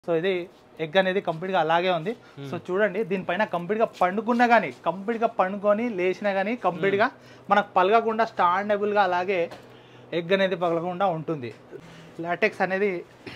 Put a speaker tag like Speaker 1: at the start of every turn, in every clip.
Speaker 1: So ఇది egg అనేది కంప్లీట్గా అలాగే ఉంది సో చూడండి దీనిపైన కంప్లీట్గా పండుకున్నా కానీ కంప్లీట్గా పండుకొని లేచినా కానీ కంప్లీట్గా మనకు పలగకుండా స్టాండబుల్గా అలాగే ఎగ్ అనేది పగలకుండా ఉంటుంది లాటెక్స్ అనేది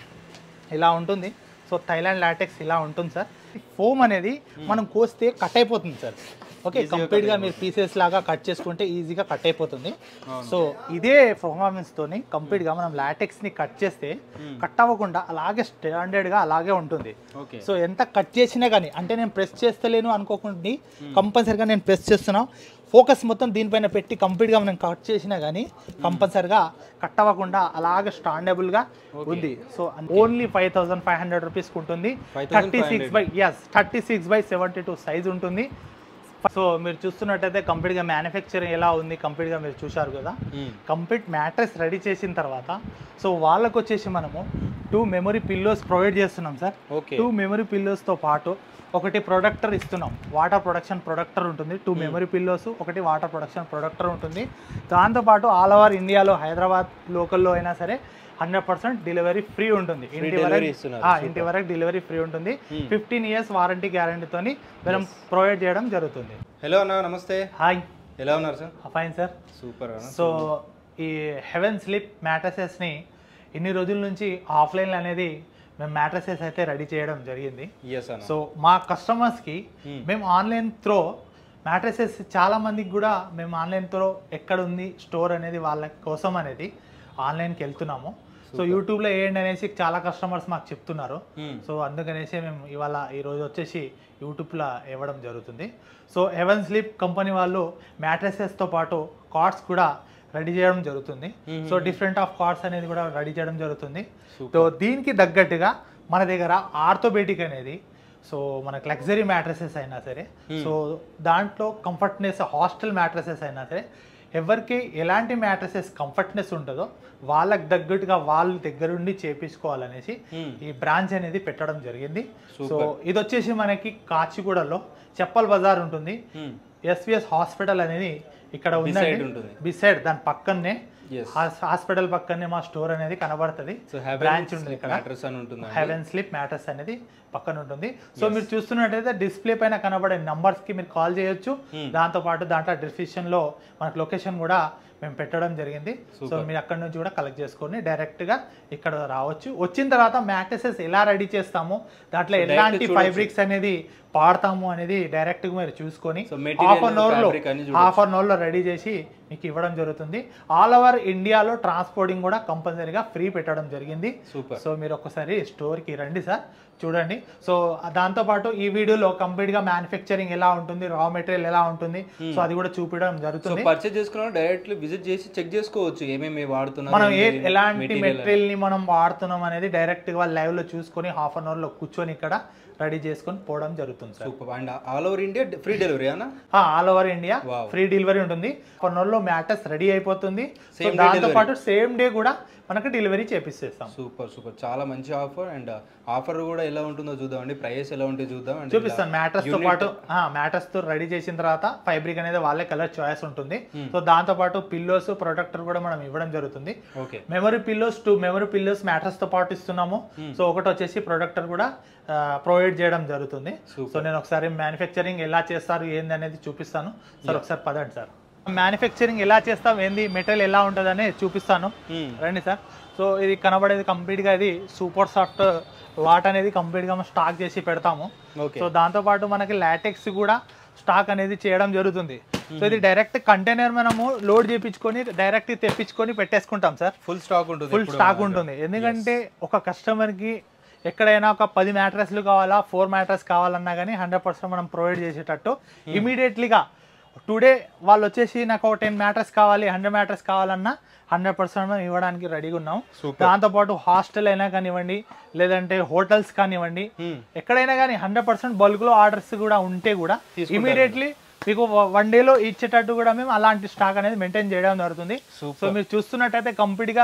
Speaker 1: ఇలా ఉంటుంది సో థైలాండ్ లాటెక్స్ ఇలా ఉంటుంది సార్ ఫోమ్ అనేది మనం కోస్తే కట్ అయిపోతుంది సార్ ఓకే కంప్లీట్గా మీరు పీసెస్ లాగా కట్ చేసుకుంటే ఈజీగా కట్ అయిపోతుంది సో ఇదే performance తోని కంప్లీట్గా మనం లాటెక్స్ని కట్ చేస్తే కట్ అవ్వకుండా అలాగే స్టాండర్డ్గా అలాగే ఉంటుంది
Speaker 2: ఓకే
Speaker 1: సో ఎంత కట్ చేసినా కానీ అంటే నేను ప్రెస్ చేస్తలేను అనుకోకుండా కంపల్సరిగా నేను ప్రెస్ చేస్తున్నా ఫోకస్ మొత్తం దీనిపైన పెట్టి కంప్లీట్గా మనం కట్ చేసినా కానీ కంపల్సరిగా కట్ అవ్వకుండా అలాగే స్టాండబుల్గా ఉంది so only five thousand five hundred రూపీస్కి ఉంటుంది thirty six by yes thirty six by seventy two size ఉంటుంది సో మీరు చూస్తున్నట్టయితే కంప్లీట్గా మ్యానుఫ్యాక్చరింగ్ ఎలా ఉంది కంప్లీట్గా మీరు చూశారు కదా కంప్లీట్ మ్యాట్రెస్ రెడీ చేసిన తర్వాత సో వాళ్ళకు వచ్చేసి మనము టూ మెమరీ పిల్లోస్ ప్రొవైడ్ చేస్తున్నాం సార్
Speaker 2: ఓకే
Speaker 1: టూ మెమరీ పిల్లోస్తో పాటు ఒకటి ప్రొడక్టర్ ఇస్తున్నాం వాటర్ ప్రొడక్షన్ ప్రొడక్టర్ ఉంటుంది టూ మెమరీ పిల్లోస్ ఒకటి వాటర్ ప్రొడక్షన్ ప్రొడక్టర్ ఉంటుంది దాంతోపాటు ఆల్ ఓవర్ ఇండియాలో హైదరాబాద్ లోకల్లో అయినా సరే హండ్రెడ్ పర్సెంట్ డెలివరీ ఫ్రీ ఉంటుంది ఇంటి
Speaker 2: delivery
Speaker 1: వరకు
Speaker 2: ఇస్తున్నారు.
Speaker 1: ఆ, ఇంటి వరకు డెలివరీ ఫ్రీ ఉంటుంది ఫిఫ్టీన్ ఇయర్స్ వారంటీ గ్యారంటీతోని మనం ప్రొవైడ్ చేయడం జరుగుతుంది
Speaker 2: హలో అన్న నమస్తే
Speaker 1: హాయ్
Speaker 2: ఎలా ఉన్నారు సార్
Speaker 1: ఫైన్ సార్
Speaker 2: సూపర్ అన్న
Speaker 1: సో ఈ హెవెన్ స్లిప్ మ్యాట్రసెస్ని ఇన్ని రోజుల నుంచి ఆఫ్లైన్ అనేది మేము మ్యాట్రసెస్ అయితే రెడీ చేయడం జరిగింది
Speaker 2: ఎస్ అన్న
Speaker 1: సో మా కస్టమర్స్కి
Speaker 2: Hmm.
Speaker 1: మేము ఆన్లైన్ త్రో మ్యాట్రసెస్ చాలా మందికి కూడా మేము ఆన్లైన్ త్రో ఎక్కడ ఉంది స్టోర్ అనేది వాళ్ళ కోసం అనేది ఆన్లైన్కి వెళ్తున్నాము సో యూట్యూబ్లో వేయండి అనేసి చాలా కస్టమర్స్ మాకు చెప్తున్నారు
Speaker 2: Hmm.
Speaker 1: సో అందుకనేసి మేము ఇవాళ ఈరోజు వచ్చేసి యూట్యూబ్లో ఇవ్వడం జరుగుతుంది సో హెవెన్ స్లీప్ కంపెనీ వాళ్ళు మ్యాట్రసెస్తో పాటు కార్డ్స్ కూడా రెడీ చేయడం జరుగుతుంది సో డిఫరెంట్ ఆఫ్ కార్డ్స్ అనేది కూడా రెడీ చేయడం జరుగుతుంది సో దీనికి తగ్గట్టుగా మన దగ్గర ఆర్థోబెటిక్ అనేది సో మనకు లగ్జరీ మ్యాట్రసెస్ అయినా సరే సో దాంట్లో కంఫర్ట్నెస్ హాస్టల్ మ్యాట్రసెస్ అయినా సరే ఎవరికి ఎలాంటి మ్యాట్రసెస్ కంఫర్ట్నెస్ ఉంటుందో వాళ్ళకి తగ్గట్టుగా వాళ్ళ దగ్గరుండి చేపించుకోవాలనేసి
Speaker 2: Hmm.
Speaker 1: ఈ బ్రాంచ్ అనేది పెట్టడం జరిగింది సో ఇది వచ్చేసి మనకి కాచిగూడలో చెప్పల్ బజార్ ఉంటుంది
Speaker 2: Hmm.
Speaker 1: ఎస్విఎస్ హాస్పిటల్ అనేది ఇక్కడ
Speaker 2: Beside
Speaker 1: ఉందండి
Speaker 2: ఉంటుంది.
Speaker 1: బిసైడ్ దాని పక్కనే
Speaker 2: Yes.
Speaker 1: హాస్- హాస్పిటల్ పక్కనే మా స్టోర్ అనేది కనబడుతుంది
Speaker 2: సో హ్యావ్
Speaker 1: బ్రాంచ్ ఉంది ఇక్కడ
Speaker 2: మ్యాట్రస్ అని ఉంటుందా
Speaker 1: హెవెన్ స్లిప్ మ్యాటర్స్ అనేది పక్కన ఉంటుంది సో మీరు చూస్తున్నట్టయితే డిస్ప్లే పైన కనబడే numbers కి మీరు కాల్ చేయొచ్చు దాంతో పాటు దాంట్లో డిస్క్రిప్షన్ లో మనకు లొకేషన్ కూడా మేము పెట్టడం జరిగింది సో మీరు అక్కడ నుంచి కూడా కలెక్ట్ చేసుకొని డైరెక్ట్ గా ఇక్కడ రావచ్చు వచ్చిన తర్వాత మ్యాట్రసెస్ ఎలా రెడీ చేస్తాము దాంట్లో ఎలాంటి ఫైబ్రిక్స్ అనేది పాడతాము అనేది డైరెక్ట్ గా మీరు చూసుకొని
Speaker 2: So,
Speaker 1: half
Speaker 2: material,
Speaker 1: an hour లో
Speaker 2: fabric అన్ని
Speaker 1: హాఫ్ అన్ అవర్ లో రెడీ చేసి మీకు ఇవ్వడం జరుగుతుంది ఆల్ ఓవర్ ఇండియాలో ట్రాన్స్పోర్టింగ్ కూడా కంపల్సరీగా ఫ్రీ పెట్టడం జరిగింది
Speaker 2: సూపర్
Speaker 1: సో మీరు ఒకసారి స్టోర్కి రండి సార్ చూడండి సో దాంతోపాటు ఈ వీడియోలో కంప్లీట్గా మ్యానుఫ్యాక్చరింగ్ ఎలా ఉంటుంది రా మెటీరియల్ ఎలా ఉంటుంది సో అది కూడా చూపించడం
Speaker 2: సో
Speaker 1: జరుగుతుంది
Speaker 2: పర్చేజ్ చేసుకున్నా డైరెక్ట్లీ విజిట్ చేసి చెక్ చేసుకోవచ్చు ఏమేమి వాడుతున్నారు
Speaker 1: మనం ఏ
Speaker 2: ఏంటి
Speaker 1: ఎలాంటి
Speaker 2: material అని.
Speaker 1: మెటీరియల్ ని మనం వాడుతున్నాం అనేది డైరెక్ట్ గా లైవ్ లో చూసుకొని హాఫ్ అన్ అవర్ లో కూర్చొని ఇక్కడ రెడీ చేసుకొని పోవడం జరుగుతుంది sir
Speaker 2: super and all over India free delivery అన్న
Speaker 1: all over India
Speaker 2: Wow.
Speaker 1: Free delivery ఉంటుంది వన్ అవర్ లో మ్యాటర్స్ రెడీ అయిపోతుంది సో
Speaker 2: Same day
Speaker 1: దాంతో
Speaker 2: delivery.
Speaker 1: పాటు సేమ్ డే కూడా మనకి డెలివరీ చేపిస్తేస్తాం
Speaker 2: సూపర్ సూపర్ చాలా మంచి ఆఫర్ అండ్ ఆఫర్ కూడా ఎలా ఉంటుందో చూద్దామండి ప్రైస్ ఎలా ఉంటుందో చూద్దాం అండ్
Speaker 1: చూపిస్తాను మ్యాట్రస్ తో పాటు మ్యాట్రస్ తో రెడీ చేసిన తర్వాత ఫైబ్రిక్ అనేది వాళ్ళే కలర్ చాయిస్ ఉంటుంది సో దాంతో పాటు పిల్లోస్ ప్రొటెక్టర్ కూడా మనం ఇవ్వడం జరుగుతుంది
Speaker 2: okay
Speaker 1: memory pillows two memory pillows mattress తో పాటు ఇస్తున్నాము సో ఒకటి వచ్చేసి ప్రొడక్టర్ కూడా ప్రొవైడ్ చేయడం జరుగుతుంది సో నేను ఒకసారి మ్యానుఫ్యాక్చరింగ్ ఎలా చేస్తారు ఏంది అనేది చూపిస్తాను సార్ ఒకసారి పదండి సార్ మ్యానుఫ్యాక్చరింగ్ ఎలా చేస్తాం ఏంది మెటీరియల్ ఎలా ఉంటుంది అనేది చూపిస్తాను రండి సార్ సో ఇది కనబడేది కంప్లీట్గా ఇది సూపర్ సాఫ్ట్ వాట్ అనేది కంప్లీట్గా మనం స్టాక్ చేసి పెడతాము
Speaker 2: ఓకే
Speaker 1: సో దాంతో పాటు మనకి లాటెక్స్ కూడా స్టాక్ అనేది చేయడం జరుగుతుంది సో ఇది డైరెక్ట్ కంటైనర్ మనము లోడ్ చేయించుకొని డైరెక్ట్ తెప్పించుకొని పెట్టేసుకుంటాం సార్
Speaker 2: ఫుల్ స్టాక్ ఉంటుంది
Speaker 1: ఫుల్ స్టాక్ ఉంటుంది ఎందుకంటే ఒక కస్టమర్కి ఎక్కడైనా ఒక పది మ్యాట్రస్లు కావాలా ఫోర్ మ్యాట్రస్ కావాలన్నా కానీ హండ్రెడ్ పర్సెంట్ మనం ప్రొవైడ్ చేసేటట్టు ఇమీడియట్లీగా టుడే వాళ్ళు వచ్చేసి నాకు ఒక టెన్ మ్యాట్రస్ కావాలి హండ్రెడ్ మ్యాట్రస్ కావాలన్నా హండ్రెడ్ పర్సెంట్ మనం ఇవ్వడానికి రెడీగా ఉన్నాం దాంతోపాటు హాస్టల్ అయినా కానివ్వండి లేదంటే హోటల్స్ కానివ్వండి ఎక్కడైనా కానీ హండ్రెడ్ పర్సెంట్ బల్క్లో ఆర్డర్స్ కూడా ఉంటే కూడా ఇమీడియట్లీ మీకు వన్ డేలో ఇచ్చేటట్టు కూడా మేము అలాంటి స్టాక్ అనేది మెయింటైన్ చేయడం జరుగుతుంది సో మీరు చూస్తున్నట్టయితే కంప్లీట్గా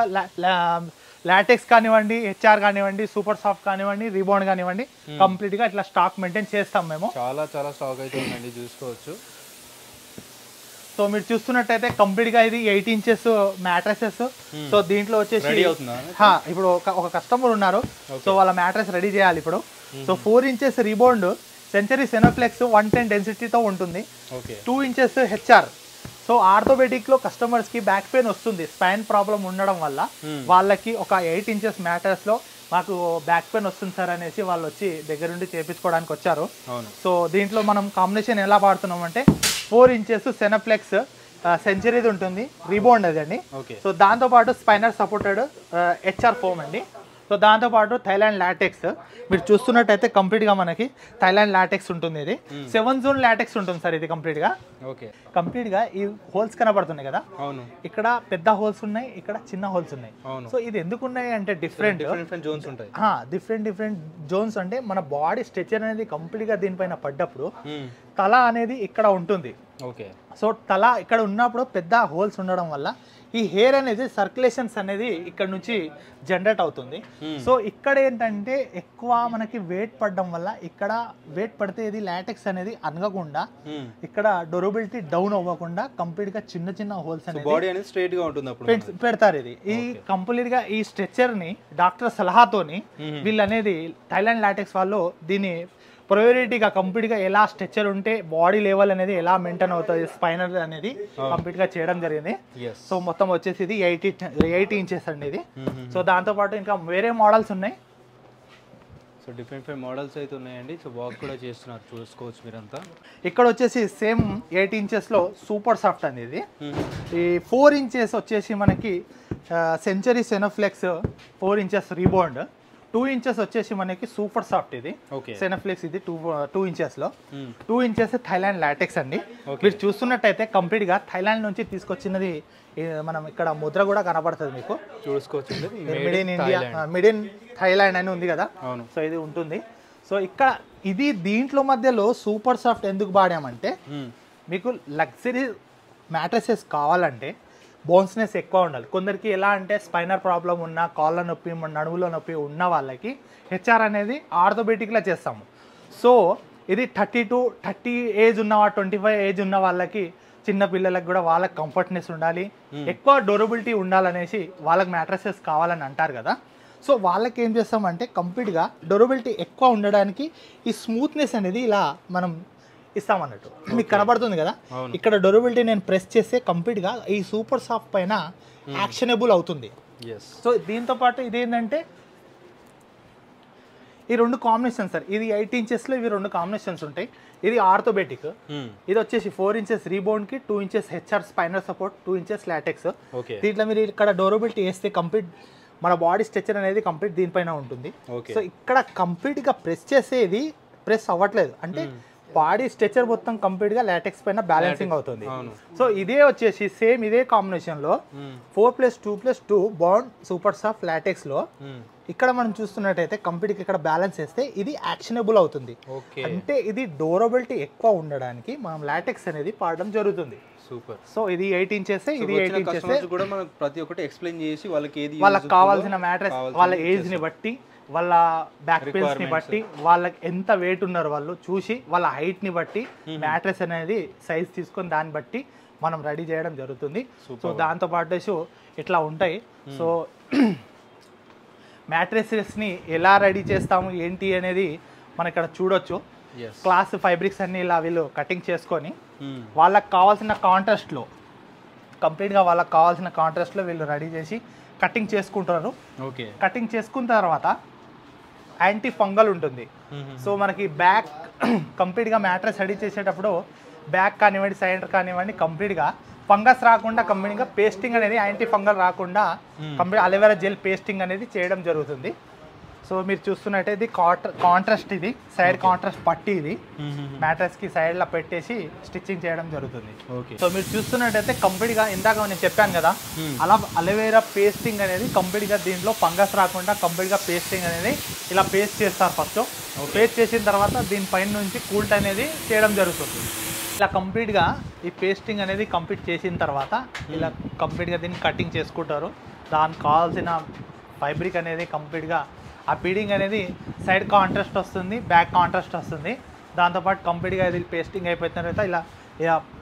Speaker 1: లాటెక్స్ కానివ్వండి హెచ్ఆర్ కానివ్వండి సూపర్ సాఫ్ట్ కానివ్వండి రీబౌండ్ కానివ్వండి కంప్లీట్గా ఇట్లా స్టాక్ మెయింటైన్ చేస్తాం మేము
Speaker 2: చాలా చాలా స్టాక్ అయితే ఉందండి చూసుకోవచ్చు
Speaker 1: సో మీరు చూస్తున్నట్టయితే కంప్లీట్ గా ఇది ఎయిట్ ఇంచెస్ మ్యాట్రసెస్ సో దీంట్లో వచ్చేసి
Speaker 2: రెడీ అవుతుందా
Speaker 1: హా, ఇప్పుడు ఒక ఒక కస్టమర్ ఉన్నారు సో వాళ్ళ మ్యాట్రెస్ రెడీ చేయాలి ఇప్పుడు so four inches rebound Century Senoflex one ten డెన్సిటీతో ఉంటుంది
Speaker 2: okay
Speaker 1: two inches HR so orthopedic లో కస్టమర్స్ కి బ్యాక్ పెయిన్ వస్తుంది స్పైన్ ప్రాబ్లం ఉండడం వల్ల వాళ్ళకి ఒక ఎయిట్ ఇంచెస్ మ్యాటర్స్ లో మాకు బ్యాక్ పెయిన్ వస్తుంది సార్ అనేసి వాళ్ళు వచ్చి దగ్గరుండి చేపించుకోవడానికి వచ్చారు
Speaker 2: అవును
Speaker 1: సో దీంట్లో మనం కాంబినేషన్ ఎలా వాడుతున్నాం అంటే ఫోర్ ఇంచెస్ సెనప్లెక్స్ సెంచరీది ఉంటుంది రీబౌండ్ అది అండి
Speaker 2: ఓకే
Speaker 1: సో దాంతోపాటు స్పైనర్ సపోర్టెడ్ హెచ్ఆర్ ఫోమ్ అండి సో దాంతోపాటు థైలాండ్ లాటెక్స్ మీరు చూస్తున్నట్టయితే కంప్లీట్గా మనకి థైలాండ్ లాటెక్స్ ఉంటుంది ఇది సెవెన్ జోన్ లాటెక్స్ ఉంటుంది సార్ ఇది కంప్లీట్గా
Speaker 2: ఓకే
Speaker 1: కంప్లీట్గా ఈ హోల్స్ కనబడుతున్నాయి కదా
Speaker 2: అవును
Speaker 1: ఇక్కడ పెద్ద హోల్స్ ఉన్నాయి ఇక్కడ చిన్న హోల్స్ ఉన్నాయి
Speaker 2: అవును
Speaker 1: సో ఇది ఎందుకు ఉన్నాయి అంటే డిఫరెంట్
Speaker 2: డిఫరెంట్ డిఫరెంట్ జోన్స్ ఉంటాయి
Speaker 1: డిఫరెంట్ డిఫరెంట్ జోన్స్ అంటే మన బాడీ స్ట్రెచర్ అనేది కంప్లీట్గా దీనిపైన పడ్డప్పుడు
Speaker 2: మ్మ్.
Speaker 1: తల అనేది ఇక్కడ ఉంటుంది
Speaker 2: ఓకే
Speaker 1: సో తల ఇక్కడ ఉన్నప్పుడు పెద్ద హోల్స్ ఉండడం వల్ల ఈ హెయిర్ అనేది సర్క్యులేషన్స్ అనేది ఇక్కడ నుంచి జనరేట్ అవుతుంది సో ఇక్కడ ఏంటంటే ఎక్కువ మనకి వెయిట్ పడడం వల్ల ఇక్కడ వెయిట్ పడితే ఇది లాటెక్స్ అనేది అనగకుండా
Speaker 2: మ్మ్.
Speaker 1: ఇక్కడ డొరబిలిటీ డౌన్ అవ్వకుండా కంప్లీట్ గా చిన్న చిన్న హోల్స్ అనేది
Speaker 2: బాడీ అనేది స్ట్రైట్ గా ఉంటుంది అప్పుడు
Speaker 1: పెట్- పెడతారు ఇది ఈ కంప్లీట్ గా ఈ స్ట్రెచర్ ని డాక్టర్ సలహాతోని వీళ్ళు అనేది థైలాండ్ లాటెక్స్ వాళ్ళు దీన్ని ప్రయారిటీగా కంప్లీట్ గా ఎలా స్ట్రెచర్ ఉంటే బాడీ లెవెల్ అనేది ఎలా మెయింటైన్ అవుతుంది స్పైనర్ అనేది కంప్లీట్ గా చేయడం జరిగింది
Speaker 2: ఎస్
Speaker 1: సో మొత్తం వచ్చేసి ఇది ఎయిటీ ఎయిటీ ఇంచెస్ అండి ఇది సో దాంతో పాటు ఇంకా వేరే మోడల్స్ ఉన్నాయి
Speaker 2: సో డిఫరెంట్ డిఫరెంట్ మోడల్స్ అయితే ఉన్నాయండి సో వాక్ కూడా చేస్తున్నారు చూసుకోవచ్చు మీరంతా
Speaker 1: ఇక్కడ వచ్చేసి సేమ్ ఎయిట్ ఇంచెస్లో సూపర్ సాఫ్ట్ అండి ఇది ఈ ఫోర్ ఇంచెస్ వచ్చేసి మనకి Century Senoflex four inches rebound two inches వచ్చేసి మనకి సూపర్ సాఫ్ట్ ఇది
Speaker 2: ఓకే
Speaker 1: సెనోఫ్లెక్స్ ఇది టూ టూ ఇంచెస్లో టూ ఇంచెస్ థైలాండ్ లాటెక్స్ అండి మీరు చూస్తున్నట్టయితే కంప్లీట్గా థైలాండ్ నుంచి తీసుకొచ్చినది ఈ మనం ఇక్కడ ముద్ర కూడా కనబడుతుంది మీకు
Speaker 2: చూసుకోవచ్చు
Speaker 1: made in India made in Thailand అని ఉంది కదా
Speaker 2: అవును
Speaker 1: సో ఇది ఉంటుంది సో ఇక్కడ ఇది దీంట్లో మధ్యలో సూపర్ సాఫ్ట్ ఎందుకు వాడామంటే
Speaker 2: మ్మ్.
Speaker 1: మీకు లగ్జరీ మ్యాట్రసెస్ కావాలంటే బోన్స్నెస్ ఎక్కువ ఉండాలి కొందరికి ఎలా అంటే స్పైనర్ ప్రాబ్లం ఉన్న కాళ్ళ నొప్పి నడువులో నొప్పి ఉన్న వాళ్ళకి హెచ్ఆర్ అనేది ఆర్థోబెటిక్లో చేస్తాము సో ఇది థర్టీ టు థర్టీ ఏజ్ ఉన్న ట్వంటీ ఫైవ్ ఏజ్ ఉన్న వాళ్ళకి చిన్న పిల్లలకు కూడా వాళ్ళకి కంఫర్ట్నెస్ ఉండాలి ఎక్కువ డ్యూరబిలిటీ ఉండాలనేసి వాళ్ళకి మ్యాట్రసెస్ కావాలని అంటారు కదా సో వాళ్ళకి ఏం చేస్తామంటే కంప్లీట్గా డ్యూరబిలిటీ ఎక్కువ ఉండడానికి ఈ స్మూత్నెస్ అనేది ఇలా మనం ఇస్తామన్నట్టు మీకు కనబడుతుంది కదా
Speaker 2: అవును.
Speaker 1: ఇక్కడ డ్యూరబిలిటీ నేను ప్రెస్ చేస్తే కంప్లీట్గా ఈ సూపర్ సాఫ్ట్ పైన యాక్షనబుల్ అవుతుంది
Speaker 2: ఎస్
Speaker 1: సో దీంతో పాటు ఇదేంటంటే ఈ రెండు కాంబినేషన్ సార్ ఇది ఎయిట్ ఇంచెస్లో ఇవి రెండు కాంబినేషన్స్ ఉంటాయి ఇది ఆర్థోబెటిక్
Speaker 2: మ్మ్.
Speaker 1: ఇది వచ్చేసి ఫోర్ ఇంచెస్ రీబౌండ్కి two inches HR spinal support two inches latex
Speaker 2: okay
Speaker 1: దీంట్లో మీరు ఇక్కడ డోరబిలిటీ వేస్తే కంప్లీట్ మన బాడీ స్ట్రక్చర్ అనేది కంప్లీట్ దీనిపైన ఉంటుంది
Speaker 2: ఓకే
Speaker 1: సో ఇక్కడ కంప్లీట్గా ప్రెస్ చేసేది ప్రెస్ అవ్వట్లేదు అంటే బాడీ స్ట్రక్చర్ మొత్తం కంప్లీట్గా లాటెక్స్ పైన బ్యాలెన్సింగ్ అవుతుంది
Speaker 2: అవును
Speaker 1: సో ఇదే వచ్చేసి సేమ్ ఇదే కాంబినేషన్లో
Speaker 2: మ్మ్.
Speaker 1: Four plus two plus two bond super soft లాటెక్స్లో
Speaker 2: మ్మ్.
Speaker 1: ఇక్కడ మనం చూస్తున్నట్టయితే కంప్లీట్గా ఇక్కడ బ్యాలెన్స్ చేస్తే ఇది యాక్షనబుల్ అవుతుంది
Speaker 2: ఓకే
Speaker 1: అంటే ఇది డోరబిలిటీ ఎక్కువ ఉండడానికి మనం లాటెక్స్ అనేది పాడడం జరుగుతుంది
Speaker 2: సూపర్
Speaker 1: సో ఇది ఎయిట్ ఇంచెస్ ఇది ఎయిట్ ఇంచెస్
Speaker 2: కస్టమర్స్ కూడా మనకు ప్రతి ఒక్కటి ఎక్స్ప్లెయిన్ చేసి వాళ్ళకి ఏది
Speaker 1: వాళ్ళకి
Speaker 2: useful
Speaker 1: కావాల్సిన
Speaker 2: దో
Speaker 1: మ్యాట్రెస్
Speaker 2: కావాల్సింది
Speaker 1: వాళ్ళ ఏజ్ ని బట్టి వాళ్ళ బ్యాక్ పెయిన్స్ ని బట్టి వాళ్ళకి ఎంత వెయిట్ ఉన్నారు వాళ్ళు చూసి వాళ్ళ హైట్ ని బట్టి మ్యాట్రెస్ అనేది సైజ్ తీసుకొని దాన్ని బట్టి మనం రెడీ చేయడం జరుగుతుంది సో దాంతో పాటు సో ఇట్లా ఉంటాయి సో మ్యాట్రెసెస్ ని ఎలా రెడీ చేస్తాము ఏంటి అనేది మనం ఇక్కడ చూడొచ్చు
Speaker 2: yes
Speaker 1: క్లాస్ ఫైబ్రిక్స్ అన్ని ఇలా వీళ్ళు కటింగ్ చేసుకొని
Speaker 2: మ్మ్.
Speaker 1: వాళ్ళకి కావాల్సిన కాంట్రాస్ట్లో కంప్లీట్గా వాళ్ళకి కావాల్సిన కాంట్రాస్ట్లో వీళ్ళు రెడీ చేసి కటింగ్ చేసుకుంటారు
Speaker 2: ఓకే
Speaker 1: కటింగ్ చేసుకున్న తర్వాత యాంటీ ఫంగల్ ఉంటుంది
Speaker 2: మ్మ్.
Speaker 1: సో మనకి బ్యాక్ కంప్లీట్గా మ్యాట్రెస్ రెడీ చేసేటప్పుడు బ్యాక్ కానివ్వండి సైడ్ కానివ్వండి కంప్లీట్గా ఫంగస్ రాకుండా కంప్లీట్గా పేస్టింగ్ అనేది యాంటీ ఫంగల్ రాకుండా కంప్లీట్ అలోవెరా జెల్ పేస్టింగ్ అనేది చేయడం జరుగుతుంది సో మీరు చూస్తున్నట్టే ఇది కాంట్రాస్ట్ ఇది సైడ్ కాంట్రాస్ట్ పట్టి ఇది
Speaker 2: మ్మ్.
Speaker 1: మ్యాట్రెస్ కి సైడ్ లా పెట్టేసి స్టిచ్చింగ్ చేయడం జరుగుతుంది
Speaker 2: ఓకే
Speaker 1: సో మీరు చూస్తున్నట్టయితే కంప్లీట్ గా ఇందాక నేను చెప్పాను కదా అలా అలోవేరా పేస్టింగ్ అనేది కంప్లీట్ గా దీంట్లో ఫంగస్ రాకుండా కంప్లీట్ గా పేస్టింగ్ అనేది ఇలా పేస్ట్ చేస్తారు ఫస్ట్ పేస్ట్ చేసిన తర్వాత దీనిపైన నుంచి కూల్ట్ అనేది చేయడం జరుగుతుంది ఇలా కంప్లీట్ గా ఈ పేస్టింగ్ అనేది కంప్లీట్ చేసిన తర్వాత ఇలా కంప్లీట్ గా దీన్ని కటింగ్ చేసుకుంటారు దానికి కావాల్సిన ఫైబ్రిక్ అనేది కంప్లీట్ గా ఆ పీడింగ్ అనేది సైడ్ కాంట్రాస్ట్ వస్తుంది బ్యాక్ కాంట్రాస్ట్ వస్తుంది దాంతోపాటు కంప్లీట్గా ఇది పేస్టింగ్ అయిపోయిన తర్వాత ఇలా ఇలా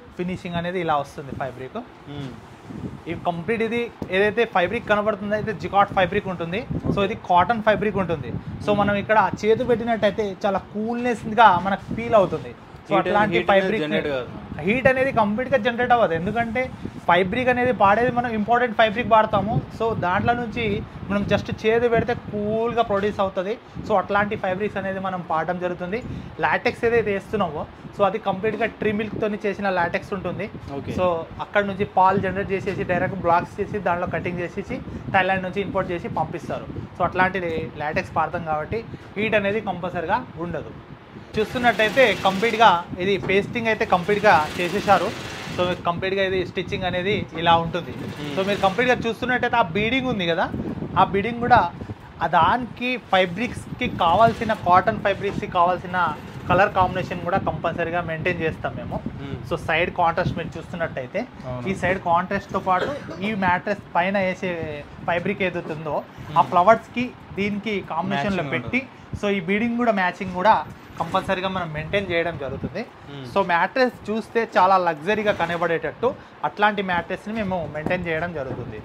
Speaker 1: ఫినిషింగ్ అనేది ఇలా వస్తుంది ఫైబ్రిక్ ఈ కంప్లీట్ ఇది ఏదైతే ఫైబ్రిక్ కనబడుతుందో అయితే జికాట్ ఫైబ్రిక్ ఉంటుంది సో ఇది కాటన్ ఫైబ్రిక్ ఉంటుంది సో మనం ఇక్కడ చేతి పెట్టినట్టయితే చాలా కూల్నెస్ గా మనకు ఫీల్ అవుతుంది సో అట్లాంటి ఫైబ్రిక్
Speaker 2: జనరేట్ కాదు
Speaker 1: హీట్ అనేది కంప్లీట్గా జనరేట్ అవ్వదు ఎందుకంటే ఫైబ్రిక్ అనేది పాడేది మనం ఇంపార్టెంట్ ఫైబ్రిక్ వాడతాము సో దాంట్లో నుంచి మనం జస్ట్ చేతి పెడితే కూల్గా ప్రొడ్యూస్ అవుతుంది సో అట్లాంటి ఫైబ్రిక్స్ అనేది మనం పాడడం జరుగుతుంది లాటెక్స్ ఏదైతే వేస్తున్నామో సో అది కంప్లీట్గా ట్రీ మిల్క్తో చేసిన లాటెక్స్ ఉంటుంది
Speaker 2: ఓకే
Speaker 1: సో అక్కడ నుంచి పాలు జనరేట్ చేసేసి డైరెక్ట్ బ్లాక్స్ చేసి దాంట్లో కటింగ్ చేసేసి థైలాండ్ నుంచి ఇంపోర్ట్ చేసి పంపిస్తారు సో అట్లాంటిది లాటెక్స్ పాడతాం కాబట్టి హీట్ అనేది కంపల్సరిగా ఉండదు చూస్తున్నట్టయితే కంప్లీట్గా ఇది పేస్టింగ్ అయితే కంప్లీట్గా చేసేసారు సో కంప్లీట్గా ఇది స్టిచ్చింగ్ అనేది ఇలా ఉంటుంది సో మీరు కంప్లీట్గా చూస్తున్నట్టయితే ఆ బీడింగ్ ఉంది కదా ఆ బీడింగ్ కూడా ఆ దానికి ఫైబ్రిక్స్కి కావాల్సిన కాటన్ ఫైబ్రిక్స్కి కావాల్సిన కలర్ కాంబినేషన్ కూడా కంపల్సరీగా మెయింటైన్ చేస్తాం మేము సో సైడ్ కాంట్రాస్ట్ మీరు చూస్తున్నట్టయితే
Speaker 2: అవును.
Speaker 1: ఈ సైడ్ కాంట్రాస్ట్ తో పాటు ఈ మ్యాట్రెస్ పైన వేసే ఫైబ్రిక్ ఏదైతే ఉందో ఆ ఫ్లవర్స్ కి దీనికి కాంబినేషన్ లో
Speaker 2: Matching
Speaker 1: పెట్టి సో ఈ బీడింగ్ కూడా మ్యాచింగ్ కూడా కంపల్సరీగా మనం మెయింటైన్ చేయడం జరుగుతుంది
Speaker 2: Hmm.
Speaker 1: సో మ్యాట్రెస్ చూస్తే చాలా లగ్జరీగా కనబడేటట్టు అట్లాంటి మ్యాట్రెస్ ని మేము మెయింటైన్ చేయడం జరుగుతుంది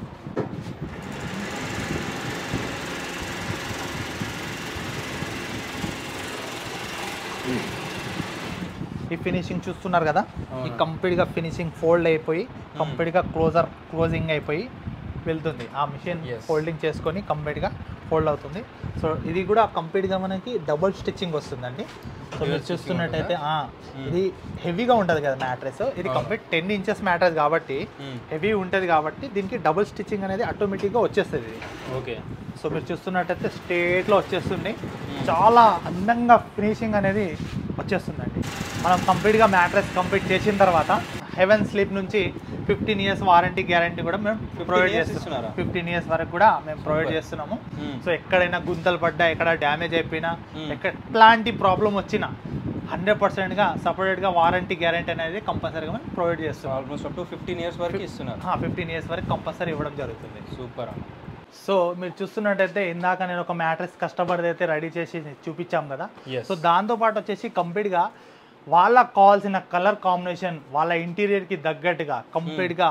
Speaker 1: ఈ ఫినిషింగ్ చూస్తున్నారు కదా ఈ
Speaker 2: అవును.
Speaker 1: కంప్లీట్ గా ఫినిషింగ్ ఫోల్డ్ అయిపోయి కంప్లీట్ గా క్లోజర్ క్లోజింగ్ అయిపోయి వెళ్తుంది ఆ మిషన్
Speaker 2: Yes.
Speaker 1: ఫోల్డింగ్ చేసుకొని కంప్లీట్ గా ఫోల్డ్ అవుతుంది సో ఇది కూడా కంప్లీట్ గా మనకి డబుల్ స్టిచ్చింగ్ వస్తుందండి సో
Speaker 2: Dual
Speaker 1: మీరు
Speaker 2: stitching
Speaker 1: చూస్తున్నట్టయితే ఆ,
Speaker 2: Hmm.
Speaker 1: ఇది హెవీగా ఉంటుంది కదా మ్యాట్రెస్ ఇది
Speaker 2: అవును.
Speaker 1: కంప్లీట్ టెన్ ఇంచెస్ మ్యాట్రెస్ కాబట్టి
Speaker 2: Hmm.
Speaker 1: హెవీ ఉంటుంది కాబట్టి దీనికి డబుల్ స్టిచ్చింగ్ అనేది ఆటోమేటిక్గా వచ్చేస్తుంది ఇది
Speaker 2: ఓకే
Speaker 1: సో మీరు చూస్తున్నట్టయితే స్ట్రేట్లో వచ్చేస్తుంది చాలా అందంగా ఫినిషింగ్ అనేది వచ్చేస్తుందండి మనం కంప్లీట్గా మ్యాట్రెస్ కంప్లీట్ చేసిన తర్వాత హెవెన్ స్లీప్ నుంచి ఫిఫ్టీన్ ఇయర్స్ వారంటీ గ్యారంటీ కూడా మేము
Speaker 2: 15
Speaker 1: ప్రొవైడ్
Speaker 2: years
Speaker 1: చేస్తున్నాము
Speaker 2: ఇస్తున్నారా?
Speaker 1: ఫిఫ్టీన్ ఇయర్స్ వరకు కూడా మేము ప్రొవైడ్
Speaker 2: Super.
Speaker 1: చేస్తున్నాము
Speaker 2: Hmm.
Speaker 1: సో ఎక్కడైనా గుంతలు పడ్డా ఎక్కడ డ్యామేజ్ అయిపోయినా
Speaker 2: Hmm.
Speaker 1: ఎక్కడ ఎట్లాంటి ప్రాబ్లం వచ్చినా హండ్రెడ్ పర్సెంట్గా సపరేట్గా వారంటీ గ్యారంటీ అనేది కంపల్సరీగా మేము ప్రొవైడ్ చేస్తున్నాం
Speaker 2: almost up to fifteen years వరకు ఇస్తున్నారు
Speaker 1: ఫిఫ్టీన్ ఇయర్స్ వరకు కంపల్సరీ ఇవ్వడం జరుగుతుంది
Speaker 2: సూపర్ అన్న
Speaker 1: సో మీరు చూస్తున్నట్టయితే ఇందాక నేను ఒక మ్యాట్రెస్ కష్టపడితే అయితే రెడీ చేసి చూపించాం కదా
Speaker 2: Yes.
Speaker 1: సో దాంతో పాటు వచ్చేసి కంప్లీట్గా వాళ్ళకి కావాల్సిన కలర్ కాంబినేషన్ వాళ్ళ ఇంటీరియర్కి తగ్గట్టుగా కంప్లీట్గా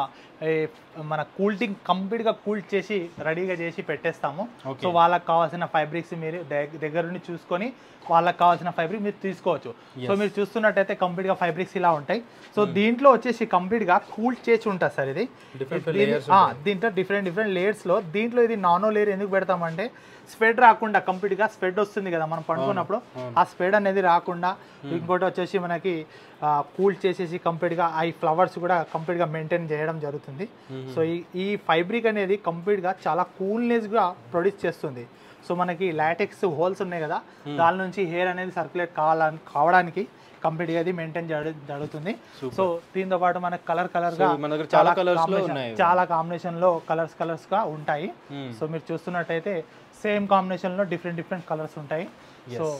Speaker 1: మన కూల్టింగ్ కంప్లీట్గా కూల్ చేసి రెడీగా చేసి పెట్టేస్తాము
Speaker 2: Okay.
Speaker 1: సో వాళ్ళకి కావాల్సిన ఫైబ్రిక్స్ మీరు దగ్- దగ్గర నుండి చూసుకొని వాళ్ళకి కావాల్సిన ఫైబ్రిక్ మీరు తీసుకోవచ్చు సో
Speaker 2: Yes.
Speaker 1: మీరు చూస్తున్నట్టయితే కంప్లీట్గా ఫైబ్రిక్స్ ఇలా ఉంటాయి సో దీంట్లో వచ్చేసి కంప్లీట్గా కూల్ చేసి ఉంటుంది సార్ ఇది
Speaker 2: Different
Speaker 1: దీని-
Speaker 2: layers
Speaker 1: ఆ,
Speaker 2: ఉంటాయి.
Speaker 1: దీంట్లో డిఫరెంట్ డిఫరెంట్ లేయర్స్లో దీంట్లో ఇది నానో లేయర్ ఎందుకు పెడతామంటే స్ప్రెడ్ రాకుండా కంప్లీట్గా స్ప్రెడ్ వస్తుంది కదా మనం పడుకున్నప్పుడు
Speaker 2: అవును.
Speaker 1: ఆ స్ప్రెడ్ అనేది రాకుండా ఇంకోటి వచ్చేసి మనకి కూల్ చేసేసి కంప్లీట్గా ఆ ఫ్లవర్స్ కూడా కంప్లీట్గా మెయింటైన్ చేయడం జరుగుతుంది సో ఈ ఈ ఫైబ్రిక్ అనేది కంప్లీట్గా చాలా కూల్నెస్గా ప్రొడ్యూస్ చేస్తుంది సో మనకి లాటెక్స్ హోల్స్ ఉన్నాయి కదా దాని నుంచి హెయిర్ అనేది సర్క్యులేట్ కావాలని కావడానికి కంప్లీట్గా అది మెయింటైన్ జరుగుతుంది
Speaker 2: Super.
Speaker 1: సో దీంతో పాటు మనకి కలర్ కలర్ గా
Speaker 2: So, మన దగ్గర చాలా colours లో
Speaker 1: combination-
Speaker 2: ఉన్నాయి.
Speaker 1: చాలా కాంబినేషన్ లో కలర్స్ కలర్స్ గా ఉంటాయి
Speaker 2: Hmm.
Speaker 1: సో మీరు చూస్తున్నట్టయితే సేమ్ కాంబినేషన్ లో డిఫరెంట్ డిఫరెంట్ కలర్స్ ఉంటాయి
Speaker 2: Yes.
Speaker 1: సో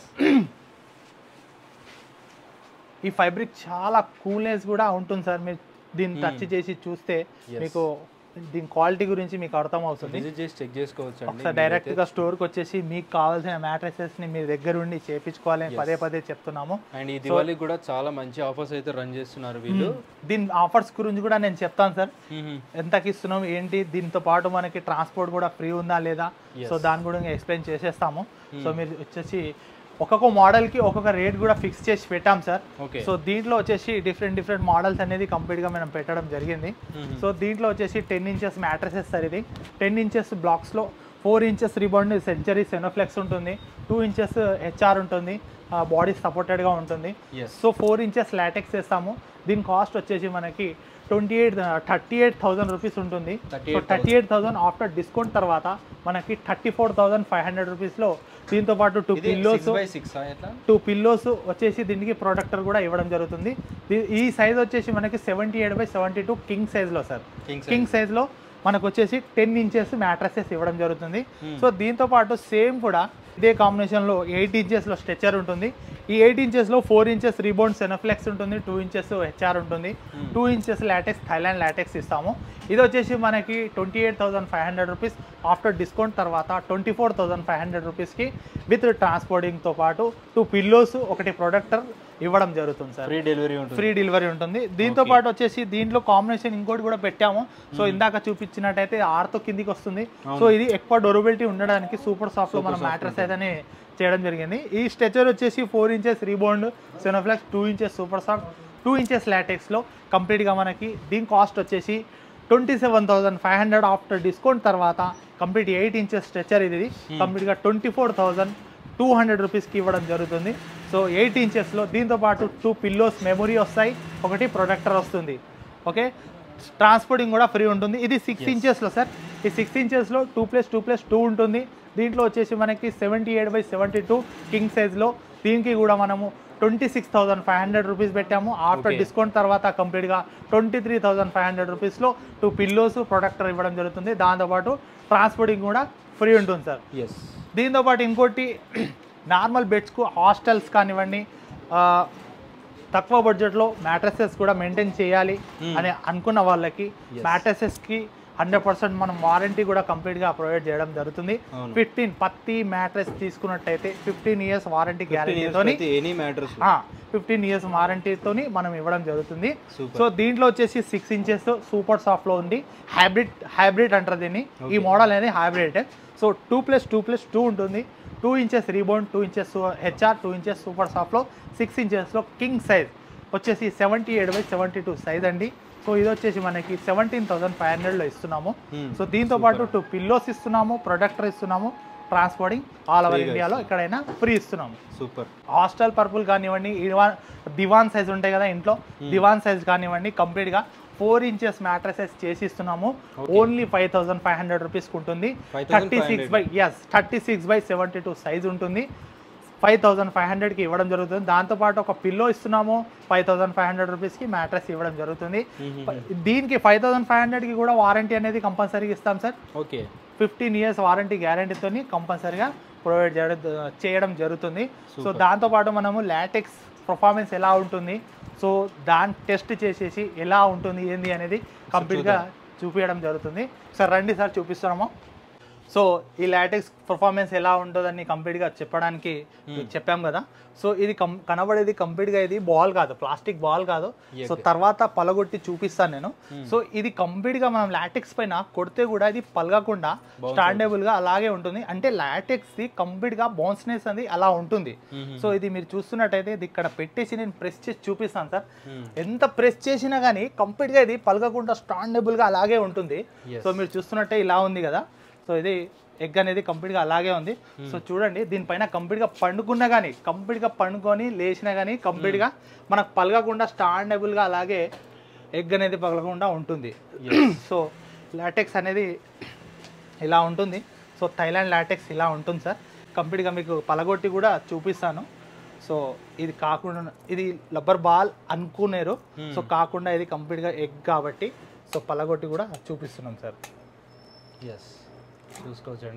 Speaker 1: ఈ ఫైబ్రిక్ చాలా కూల్నెస్ కూడా ఉంటుంది సార్ మీరు దీన్ని
Speaker 2: Hmm.
Speaker 1: టచ్ చేసి చూస్తే
Speaker 2: Yes.
Speaker 1: మీకు దీని క్వాలిటీ గురించి మీకు అర్థం అవుతుంది
Speaker 2: విజిట్ చేసి చెక్ చేసుకోవచ్చు
Speaker 1: ఒకసారి డైరెక్ట్ గా స్టోర్ కి వచ్చేసి మీకు కావాల్సిన మ్యాట్రసెస్ ని మీ దగ్గర ఉండి చేపించుకోవాలి అని
Speaker 2: Yes.
Speaker 1: పదే పదే చెప్తున్నాము
Speaker 2: అండ్ ఈ దివాళీ కూడా చాలా మంచి ఆఫర్స్ అయితే రన్ చేస్తున్నారు వీళ్ళు
Speaker 1: దీని ఆఫర్స్ గురించి కూడా నేను చెప్తాను సార్
Speaker 2: మ్మ్.
Speaker 1: ఎంతకి ఇస్తున్నాం ఏంటి దీంతో పాటు మనకి ట్రాన్స్పోర్ట్ కూడా ఫ్రీ ఉందా లేదా
Speaker 2: Yes.
Speaker 1: సో దాని కూడా ఎక్స్ప్లెయిన్ చేసేస్తాము సో మీరు వచ్చేసి ఒక్కొక్క మోడల్కి ఒక్కొక్క రేట్ కూడా ఫిక్స్ చేసి పెట్టాం సార్
Speaker 2: ఓకే
Speaker 1: సో దీంట్లో వచ్చేసి డిఫరెంట్ డిఫరెంట్ మోడల్స్ అనేది కంప్లీట్గా మనం పెట్టడం జరిగింది
Speaker 2: మ్మ్.
Speaker 1: సో దీంట్లో వచ్చేసి టెన్ ఇంచెస్ మ్యాట్రసెస్ సార్ ఇది టెన్ ఇంచెస్ బ్లాక్స్లో four inches rebound Century Senoflex ఉంటుంది టూ ఇంచెస్ హెచ్ఆర్ ఉంటుంది బాడీ సపోర్టెడ్గా ఉంటుంది
Speaker 2: yes
Speaker 1: so four inches latex వేస్తాము దీని కాస్ట్ వచ్చేసి మనకి twenty eight thirty eight thousand rupees ఉంటుంది so
Speaker 2: 38,000.
Speaker 1: Thirty eight thousand after discount తర్వాత మనకి thirty four thousand five hundred రూపీస్లో దీంతో పాటు టూ
Speaker 2: ఇది
Speaker 1: పిల్లోస్
Speaker 2: సిక్స్ బై సిక్స్ ఎట్లా
Speaker 1: టూ పిల్లోస్ వచ్చేసి దీనికి ప్రొడక్టర్ కూడా ఇవ్వడం జరుగుతుంది దీ- ఈ సైజ్ వచ్చేసి మనకి seventy eight by seventy two king సైజ్లో సార్
Speaker 2: కింగ్
Speaker 1: కింగ్ సైజ్లో మనకు వచ్చేసి టెన్ ఇంచెస్ మ్యాట్రసెస్ ఇవ్వడం జరుగుతుంది
Speaker 2: Hmm.
Speaker 1: సో దీంతో పాటు సేమ్ కూడా ఇదే కాంబినేషన్లో ఎయిట్ ఇంచెస్లో స్ట్రెచర్ ఉంటుంది ఈ ఎయిట్ ఇంచెస్లో ఫోర్ ఇంచెస్ రీబౌండ్ సెనఫ్లెక్స్ ఉంటుంది టూ ఇంచెస్ హెచ్ఆర్ ఉంటుంది
Speaker 2: Hmm.
Speaker 1: Two inches latex Thailand latex ఇస్తాము ఇది వచ్చేసి మనకి twenty eight thousand five hundred rupees after discount తర్వాత twenty four thousand five hundred రూపీస్కి విత్ ట్రాన్స్పోర్టింగ్తో పాటు టూ పిల్లోస్ ఒకటి ప్రొడక్టర్ ఇవ్వడం జరుగుతుంది సార్
Speaker 2: ఫ్రీ డెలివరీ ఉంటుంది
Speaker 1: ఫ్రీ డెలివరీ ఉంటుంది దీంతో పాటు వచ్చేసి దీంట్లో కాంబినేషన్ ఇంకోటి కూడా పెట్టాము సో ఇందాక చూపించినట్టయితే ఆరుతో కిందికి వస్తుంది సో ఇది ఎక్కువ డొరబిలిటీ ఉండడానికి సూపర్ సాఫ్ట్ లో మనం మ్యాట్రస్ అయితే చేయడం జరిగింది ఈ స్ట్రెచర్ వచ్చేసి four inches rebound Senoflex two inches super soft two inches లాటెక్స్లో కంప్లీట్గా మనకి దీని కాస్ట్ వచ్చేసి twenty seven thousand five hundred after discount తర్వాత కంప్లీట్ ఎయిట్ ఇంచెస్ స్ట్రెచర్ ఇది కంప్లీట్గా twenty four thousand two hundred రూపీస్కి ఇవ్వడం జరుగుతుంది సో ఎయిట్ ఇంచెస్లో దీంతో పాటు టూ పిల్లోస్ మెమొరీ వస్తాయి ఒకటి ప్రొటెక్టర్ వస్తుంది ఓకే ట్రాన్స్పోర్టింగ్ కూడా ఫ్రీ ఉంటుంది ఇది సిక్స్ ఇంచెస్లో సార్ ఈ సిక్స్ ఇంచెస్లో two plus two plus two ఉంటుంది దీంట్లో వచ్చేసి మనకి seventy eight by seventy two king సైజ్లో దీనికి కూడా మనము twenty six thousand five hundred rupees పెట్టాము ఆఫ్టర్
Speaker 2: Okay.
Speaker 1: డిస్కౌంట్ తర్వాత కంప్లీట్గా twenty three thousand five hundred రూపీస్లో టూ పిల్లోస్ ప్రొటెక్టర్ ఇవ్వడం జరుగుతుంది దాంతోపాటు ట్రాన్స్పోర్టింగ్ కూడా ఫ్రీ ఉంటుంది సార్
Speaker 2: ఎస్
Speaker 1: దీంతో పాటు ఇంకోటి నార్మల్ బెడ్స్కు హాస్టల్స్ కానివ్వండి ఆ, తక్కువ బడ్జెట్లో మ్యాట్రసెస్ కూడా మెయింటైన్ చేయాలి
Speaker 2: Hmm.
Speaker 1: అని అనుకున్న వాళ్ళకి
Speaker 2: Yes.
Speaker 1: మ్యాట్రసెస్కి హండ్రెడ్ పర్సెంట్ మనం వారంటీ కూడా కంప్లీట్గా ప్రొవైడ్ చేయడం జరుగుతుంది
Speaker 2: అవును.
Speaker 1: ఫిఫ్టీన్ పత్తి మ్యాట్రెస్ తీసుకున్నట్టయితే ఫిఫ్టీన్ ఇయర్స్ వారంటీ గ్యారంటీతోని
Speaker 2: ఎనీ మ్యాటర్స్
Speaker 1: ఫిఫ్టీన్ ఇయర్స్ వారంటీతోని మనం ఇవ్వడం జరుగుతుంది
Speaker 2: Super.
Speaker 1: సో దీంట్లో వచ్చేసి సిక్స్ ఇంచెస్ సూపర్ సాఫ్ట్ లో ఉంది హైబ్రిడ్ హైబ్రిడ్ అంటారు దీన్ని ఈ మోడల్ అనేది hybrid so two plus two plus two ఉంటుంది two inches rebound two inches HR two inches super సాఫ్ట్లో సిక్స్ ఇంచెస్లో కింగ్ సైజ్ వచ్చేసి seventy eight by seventy two size అండి సో ఇది వచ్చేసి మనకి సెవెంటీన్ థౌసండ్ ఫైవ్ హండ్రెడ్లో ఇస్తున్నాము
Speaker 2: Hmm.
Speaker 1: సో దీంతో పాటు టూ పిల్లోస్ ఇస్తున్నాము ప్రొడక్టర్ ఇస్తున్నాము ట్రాన్స్పోర్టింగ్ ఆల్ ఓవర్
Speaker 2: Free గా
Speaker 1: ఇండియాలో ఎక్కడైనా ఫ్రీ ఇస్తున్నాము
Speaker 2: సూపర్
Speaker 1: హాస్టల్ పర్పుల్ కానివ్వండి ఇవా- దివాన్ సైజ్ ఉంటాయి కదా ఇంట్లో దివాన్ సైజ్ కానివ్వండి కంప్లీట్గా ఫోర్ ఇంచెస్ మ్యాట్రసెస్ చేసి ఇస్తున్నాము only five thousand five hundred రూపీస్కి ఉంటుంది
Speaker 2: 5,500.
Speaker 1: Thirty six by yes thirty six by seventy two size ఉంటుంది ఫైవ్ థౌసండ్ ఫైవ్ హండ్రెడ్కి ఇవ్వడం జరుగుతుంది దాంతోపాటు ఒక పిల్లో ఇస్తున్నాము ఫైవ్ థౌసండ్ ఫైవ్ హండ్రెడ్ రూపీస్కి మ్యాట్రస్ ఇవ్వడం జరుగుతుంది దీనికి ఫైవ్ థౌసండ్ ఫైవ్ హండ్రెడ్కి కూడా వారంటీ అనేది కంపల్సరీగా ఇస్తాం sir
Speaker 2: okay
Speaker 1: fifteen years warranty గ్యారంటీతో కంపల్సరీగా ప్రొవైడ్ చేయడం చేయడం జరుగుతుంది సో
Speaker 2: Super.
Speaker 1: దాంతోపాటు మనము లాటెక్స్ పర్ఫార్మెన్స్ ఎలా ఉంటుంది సో దాన్ని టెస్ట్ చేసేసి ఎలా ఉంటుంది ఏంది అనేది కంప్లీట్గా చూపించడం జరుగుతుంది సార్ రండి సార్ చూపిస్తున్నాము సో ఈ లాటెక్స్ పర్ఫార్మెన్స్ ఎలా ఉంటుందని కంప్లీట్గా చెప్పడానికి మీకు చెప్పాం కదా సో ఇది కం కనబడేది కంప్లీట్గా ఇది బాల్ కాదు ప్లాస్టిక్ బాల్ కాదు
Speaker 2: Yes,
Speaker 1: సో
Speaker 2: yes.
Speaker 1: తర్వాత పలగొట్టి చూపిస్తాను నేను సో ఇది కంప్లీట్గా మనం లాటెక్స్ పైన కొడితే కూడా ఇది పలగకుండా స్టాండబుల్ గా అలాగే ఉంటుంది అంటే లాటెక్స్ ది కంప్లీట్ గా బౌన్స్నెస్ అనేది అలా ఉంటుంది సో ఇది మీరు చూస్తున్నట్టయితే ఇది ఇక్కడ పెట్టేసి నేను ప్రెస్ చేసి చూపిస్తాను సార్ ఎంత ప్రెస్ చేసినా కానీ కంప్లీట్ గా ఇది పలగకుండా స్టాండబుల్ గా అలాగే ఉంటుంది
Speaker 2: Yes.
Speaker 1: సో మీరు చూస్తున్నట్టే ఇలా ఉంది కదా సో ఇది ఎగ్ అనేది కంప్లీట్గా అలాగే ఉంది సో చూడండి దీనిపైన కంప్లీట్గా పండుకున్నా కానీ కంప్లీట్గా పండుకొని లేచినా కానీ కంప్లీట్గా మనకు పలగకుండా స్టాండబుల్గా అలాగే ఎగ్ అనేది పగలకుండా ఉంటుంది సో లాటెక్స్ అనేది ఇలా ఉంటుంది సో థైలాండ్ లాటెక్స్ ఇలా ఉంటుంది సార్ కంప్లీట్గా మీకు పలగొట్టి కూడా చూపిస్తాను సో ఇది కాకుండా ఇది రబ్బర్ బాల్ అనుకునేరు సో కాకుండా ఇది కంప్లీట్గా ఎగ్ కాబట్టి సో పలగొట్టి కూడా చూపిస్తున్నాం సార్
Speaker 2: ఎస్ చూసుకోవచ్చండి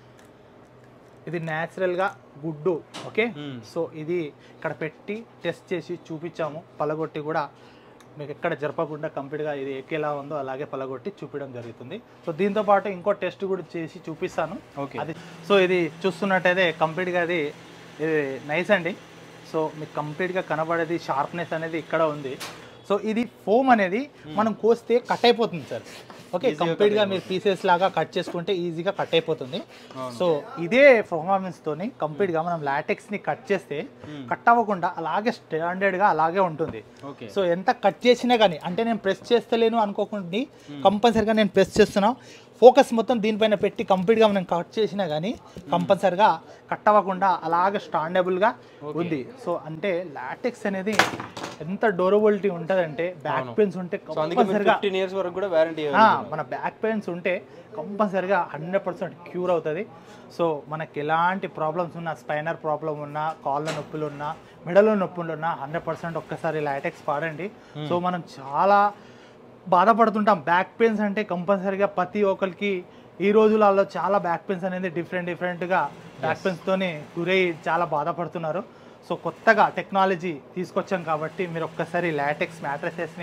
Speaker 1: ఇది న్యాచురల్గా గుడ్డు ఓకే
Speaker 2: Hmm.
Speaker 1: సో ఇది ఇక్కడ పెట్టి టెస్ట్ చేసి చూపించాము పలగొట్టి కూడా మీకు ఎక్కడ జరపకుండా కంప్లీట్గా ఇది ఎక్కేలా ఉందో అలాగే పలగొట్టి చూపించడం జరుగుతుంది సో దీంతో పాటు ఇంకో టెస్ట్ కూడా చేసి చూపిస్తాను
Speaker 2: ఓకే
Speaker 1: అది సో ఇది చూస్తున్నట్టయితే కంప్లీట్గా అది ఇది నైస్ అండి సో మీకు కంప్లీట్గా కనబడేది షార్ప్నెస్ అనేది ఇక్కడ ఉంది సో ఇది ఫోమ్ అనేది మనం కోస్తే కట్ అయిపోతుంది సార్ ఓకే
Speaker 2: Easy గా
Speaker 1: కంప్లీట్గా
Speaker 2: cut
Speaker 1: మీరు పీసెస్ లాగా కట్ చేసుకుంటే ఈజీగా కట్ అయిపోతుంది
Speaker 2: అవును.
Speaker 1: సో ఇదే పర్ఫార్మెన్స్ తోని కంప్లీట్ గా మనం లాటెక్స్ ని కట్ చేస్తే
Speaker 2: Hmm.
Speaker 1: కట్ అవ్వకుండా అలాగే స్టాండర్డ్ గా అలాగే ఉంటుంది
Speaker 2: ఓకే
Speaker 1: సో ఎంత కట్ చేసినా కానీ అంటే నేను ప్రెస్ చేస్తలేను అనుకోకుండా కంపల్సరిగా నేను ప్రెస్ చేస్తున్నా ఫోకస్ మొత్తం దీనిపైన పెట్టి కంప్లీట్గా మనం కట్ చేసినా కానీ కంపల్సరిగా కట్ అవ్వకుండా అలాగే స్టాండబుల్గా ఉంది సో అంటే లాటెక్స్ అనేది ఎంత డ్యూరబిలిటీ ఉంటుందంటే బ్యాక్
Speaker 2: అవును.
Speaker 1: పెయిన్స్ ఉంటే
Speaker 2: సో అందుకే
Speaker 1: కంపల్సరిగా
Speaker 2: ఫిఫ్టీన్ ఇయర్స్ వరకు కూడా వారంటీ
Speaker 1: ఆ, మన బ్యాక్ పెయిన్స్ ఉంటే కంపల్సరిగా హండ్రెడ్ పర్సెంట్ క్యూర్ అవుతుంది సో మనకి ఎలాంటి ప్రాబ్లమ్స్ ఉన్నా స్పైనర్ ప్రాబ్లం ఉన్నా కాళ్ళ నొప్పులు ఉన్నా మెడలో నొప్పులు ఉన్నా హండ్రెడ్ పర్సెంట్ ఒక్కసారి లాటెక్స్ వాడండి సో మనం చాలా బాధపడుతుంటాం బ్యాక్ పెయిన్స్ అంటే కంపల్సరిగా ప్రతి ఒక్కరికి ఈ రోజులలో చాలా బ్యాక్ పెయిన్స్ అనేది డిఫరెంట్ డిఫరెంట్గా బ్యాక్ పెయిన్స్తోనే గురై చాలా బాధపడుతున్నారు సో కొత్తగా టెక్నాలజీ తీసుకొచ్చాం కాబట్టి మీరు ఒక్కసారి లాటెక్స్ మ్యాట్రసెస్ని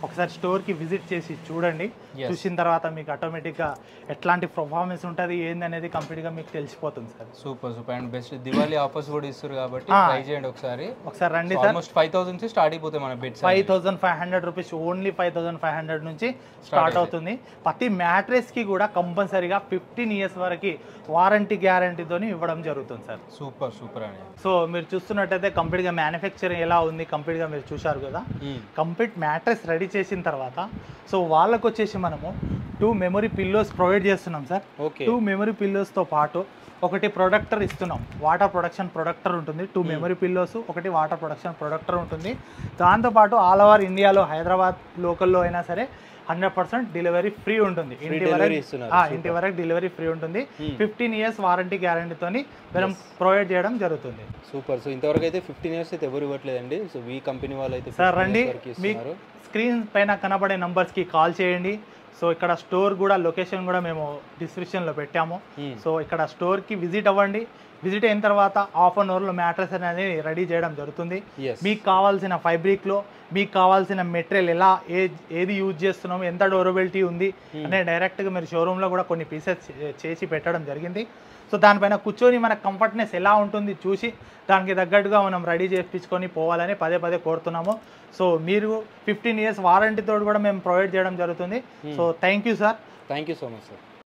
Speaker 1: ఒకసారి స్టోర్కి విజిట్ చేసి చూడండి
Speaker 2: Yes.
Speaker 1: చూసిన తర్వాత మీకు ఆటోమేటిక్గా ఎట్లాంటి పర్ఫార్మెన్స్ ఉంటుంది ఏంది అనేది కంప్లీట్గా మీకు తెలిసిపోతుంది sir
Speaker 2: super super and best Diwali offers కూడా ఇస్తారు కాబట్టి
Speaker 1: ఆ.
Speaker 2: ట్రై చేయండి ఒకసారి
Speaker 1: ఒకసారి రండి సార్
Speaker 2: ఆల్మోస్ట్ ఫైవ్ థౌసండ్ నుంచి స్టార్ట్ అయిపోతాయి మన beds
Speaker 1: five thousand five hundred rupees only five thousand five hundred నుంచి స్టార్ట్ అవుతుంది ప్రతి మ్యాట్రెస్కి కూడా కంపల్సరీగా ఫిఫ్టీన్ ఇయర్స్ వరకు వారంటీ గ్యారంటీతోని ఇవ్వడం జరుగుతుంది సార్
Speaker 2: సూపర్ సూపర్ అండి
Speaker 1: సో మీరు చూస్తున్నట్టయితే కంప్లీట్గా మ్యానుఫ్యాక్చరింగ్ ఎలా ఉంది కంప్లీట్గా మీరు చూశారు కదా
Speaker 2: మ్మ్.
Speaker 1: కంప్లీట్ మ్యాట్రెస్ రెడీ చేసిన తర్వాత సో వాళ్ళకు వచ్చేసి మనము టూ మెమరీ పిల్లోస్ ప్రొవైడ్ చేస్తున్నాం సార్
Speaker 2: ఓకే
Speaker 1: టూ మెమరీ పిల్లోస్తో పాటు ఒకటి ప్రొడక్టర్ ఇస్తున్నాం వాటర్ ప్రొడక్షన్ ప్రొడక్టర్ ఉంటుంది టూ మెమరీ పిల్లోస్ ఒకటి వాటర్ ప్రొడక్షన్ ప్రొడక్టర్ ఉంటుంది దాంతోపాటు ఆల్ ఓవర్ ఇండియాలో హైదరాబాద్ లోకల్లో అయినా సరే హండ్రెడ్ పర్సెంట్ డెలివరీ ఫ్రీ ఉంటుంది ఇంటి
Speaker 2: delivery
Speaker 1: వరకు
Speaker 2: ఇస్తున్నారు.
Speaker 1: ఆ, ఇంటి వరకు డెలివరీ ఫ్రీ ఉంటుంది
Speaker 2: Hmm.
Speaker 1: ఫిఫ్టీన్ ఇయర్స్ వారంటీ గ్యారంటీతోని మనం ప్రొవైడ్ చేయడం జరుగుతుంది
Speaker 2: సూపర్ సో ఇంతవరకు అయితే ఫిఫ్టీన్ ఇయర్స్ అయితే ఎవరు ఇవ్వట్లేదండి సో వీ కంపెనీ వాళ్ళు అయితే
Speaker 1: సార్
Speaker 2: 15
Speaker 1: రండి
Speaker 2: years వరకు
Speaker 1: మీ
Speaker 2: ఇస్తున్నారు
Speaker 1: స్క్రీన్ పైన కనబడే నంబర్స్కి కాల్ చేయండి సో ఇక్కడ స్టోర్ కూడా లొకేషన్ కూడా మేము డిస్క్రిప్షన్లో పెట్టాము
Speaker 2: Hmm.
Speaker 1: సో ఇక్కడ స్టోర్కి విజిట్ అవ్వండి విజిట్ అయిన తర్వాత హాఫ్ అన్ అవర్లో మ్యాట్రస్ అనేది రెడీ చేయడం జరుగుతుంది
Speaker 2: Yes.
Speaker 1: మీకు కావాల్సిన ఫైబ్రిక్లో మీకు కావాల్సిన మెటీరియల్ ఎలా ఏ ఏది యూజ్ చేస్తున్నాము ఎంత డ్యూరబిలిటీ ఉంది అనే డైరెక్ట్గా మీరు షోరూంలో కూడా కొన్ని పీసెస్ చేసి పెట్టడం జరిగింది సో దానిపైన కూర్చొని మన కంఫర్ట్నెస్ ఎలా ఉంటుంది చూసి దానికి తగ్గట్టుగా మనం రెడీ చేయించుకొని పోవాలని పదే పదే కోరుతున్నాము సో మీరు ఫిఫ్టీన్ ఇయర్స్ వారంటీతో కూడా మేము ప్రొవైడ్ చేయడం జరుగుతుంది so thank you sir
Speaker 2: thank you so much sir